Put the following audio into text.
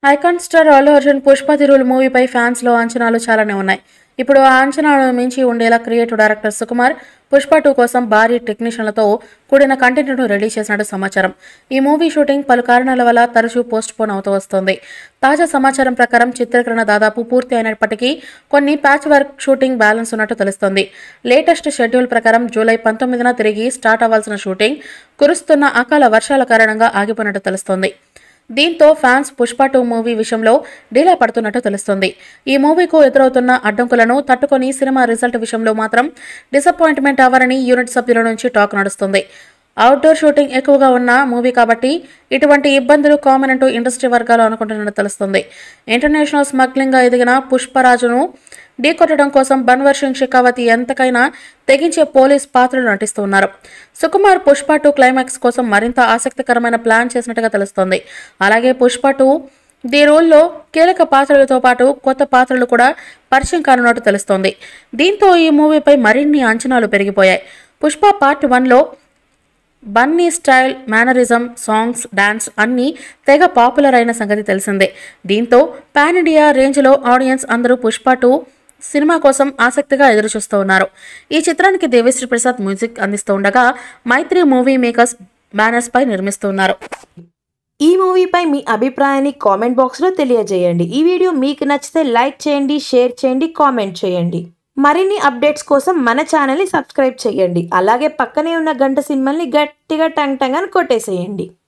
icon star Allu Arjun Pushpa తిరువులు మూవీపై ఫ్యాన్స్లో అంచనాలు చాలానే ఉన్నాయి ఇప్పుడు ఆ అంచనాలను మించి ఉండేలా creative director Sukumar Pushpa two కోసం భారీ టెక్నీషియన్లతో కూడిన కంటెంట్ను రిలీజ్ చేసినట్టు సమాచారం ఈ మూవీ షూటింగ్ పలు కారణాల వల్ల తరచూ పోస్ట్ పోన్ అవుతూ వస్తోంది తాజా సమాచారం ప్రకారం చిత్రీకరణ దాదాపు పూర్తి అయినప్పటికీ కొన్ని ప్యాచ్ వర్క్ షూటింగ్ బ్యాలెన్స్ ఉన్నట్టు తెలుస్తోంది లేటెస్ట్ షెడ్యూల్ ప్రకారం జూలై పంతొమ్మిదిన తిరిగి స్టార్ట్ అవ్వాల్సిన షూటింగ్ కురుస్తున్న అకాల వర్షాల కారణంగా ఆగిపోయినట్టు తెలుస్తోంది దీంతో ఫ్యాన్స్ పుష్ప టూ మూవీ విషయంలో డీలా పడుతున్నట్టు తెలుస్తుంది ఈ మూవీకు ఎదురవుతున్న అడ్డంకులను తట్టుకొని సినిమా రిజల్ట్ విషయంలో మాత్రం డిసప్పాయింట్మెంట్ అవ్వరని యూనిట్ సభ్యుల నుంచి టాక్ నడుస్తుంది అవుట్డోర్ షూటింగ్ ఎక్కువగా ఉన్న మూవీ కాబట్టి ఇటువంటి ఇబ్బందులు కామన్ అంటూ ఇండస్ట్రీ వర్గాలు అనుకుంటున్నట్టు తెలుస్తుంది ఇంటర్నేషనల్ స్మగ్లింగ్గా ఎదిగిన పుష్పరాజును ఢీకొట్టడం కోసం బన్వర్ సింగ్ షెకావతి ఎంతకైనా తెగించే పోలీస్ పాత్రలు నటిస్తున్నారు సుకుమార్ పుష్ప టూ క్లైమాక్స్ కోసం మరింత ఆసక్తికరమైన ప్లాన్ చేసినట్టుగా తెలుస్తోంది అలాగే పుష్ప టూ ది రోల్లో కీలక పాత్రలతో పాటు కొత్త పాత్రలు కూడా పరిచయం కానున్నట్టు తెలుస్తోంది దీంతో ఈ మూవీపై మరిన్ని అంచనాలు పెరిగిపోయాయి పుష్ప పార్ట్ వన్లో Bunny style mannerism songs dance అన్నీ తెగ పాపులర్ అయిన సంగతి తెలిసిందే దీంతో పాన్ ఇండియా రేంజ్లో ఆడియన్స్ అందరూ పుష్ప టూ సినిమా కోసం ఆసక్తిగా ఎదురుచూస్తూ ఉన్నారు ఈ చిత్రానికి దేవిశ్రీ ప్రసాద్ మ్యూజిక్ అందిస్తూ ఉండగా మైత్రి మూవీ మేకర్స్ బ్యానర్స్ పై నిర్మిస్తున్నారు ఈ మూవీపై మీ అభిప్రాయాన్ని కామెంట్ బాక్స్లో తెలియజేయండి ఈ వీడియో మీకు నచ్చితే లైక్ చేయండి షేర్ చేయండి కామెంట్ చేయండి మరిన్ని అప్డేట్స్ కోసం మన ఛానల్ని సబ్స్క్రైబ్ చేయండి అలాగే పక్కనే ఉన్న గంట సింబల్ని గట్టిగా టంగ్ టంగ్ అని కొట్టేసేయండి